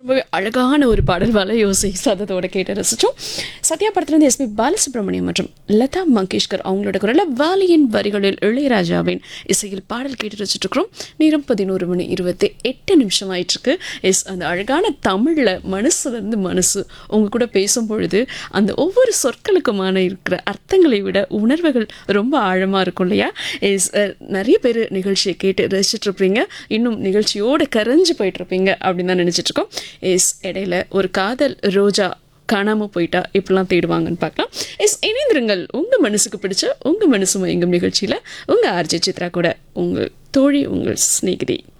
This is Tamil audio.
ரொம்பவே அழகான ஒரு பாடல் வலையோசை சதத்தோட கேட்டு ரசிச்சோம் சத்யா படத்துலேருந்து எஸ்பி பாலசுப்ரமணியம் மற்றும் லதா மங்கேஷ்கர் அவங்களோட குரலில் வாலியின் வரிகளில் இளையராஜாவின் இசையில் பாடல் கேட்டு ரசிச்சுட்டு இருக்கிறோம் நேரம் பதினோரு மணி இருபத்தி எட்டு நிமிஷம் ஆயிட்டுருக்கு எஸ் அந்த அழகான தமிழில் மனசுலேருந்து மனசு உங்க கூட பேசும் பொழுது அந்த ஒவ்வொரு சொற்களுக்குமான இருக்கிற அர்த்தங்களை விட உணர்வுகள் ரொம்ப ஆழமாக இருக்கும் இல்லையா எஸ் நிறைய பேர் நிகழ்ச்சியை கேட்டு ரசிச்சுட்டு இருப்பீங்க இன்னும் நிகழ்ச்சியோடு கரைஞ்சு போயிட்டு இருப்பீங்க அப்படின்னு தான் நினச்சிட்டு இருக்கோம் எஸ் இடையில ஒரு காதல் ரோஜா காணாமல் போயிட்டா இப்படிலாம் தேடுவாங்கன்னு பார்க்கலாம் எஸ் இணைந்திருங்கள் உங்கள் மனசுக்கு பிடிச்ச உங்கள் மனசு மயங்கும் நிகழ்ச்சியில் உங்கள் ஆர்ஜே சித்ரா கூட உங்கள் தோழி உங்கள் ஸ்நேகிதி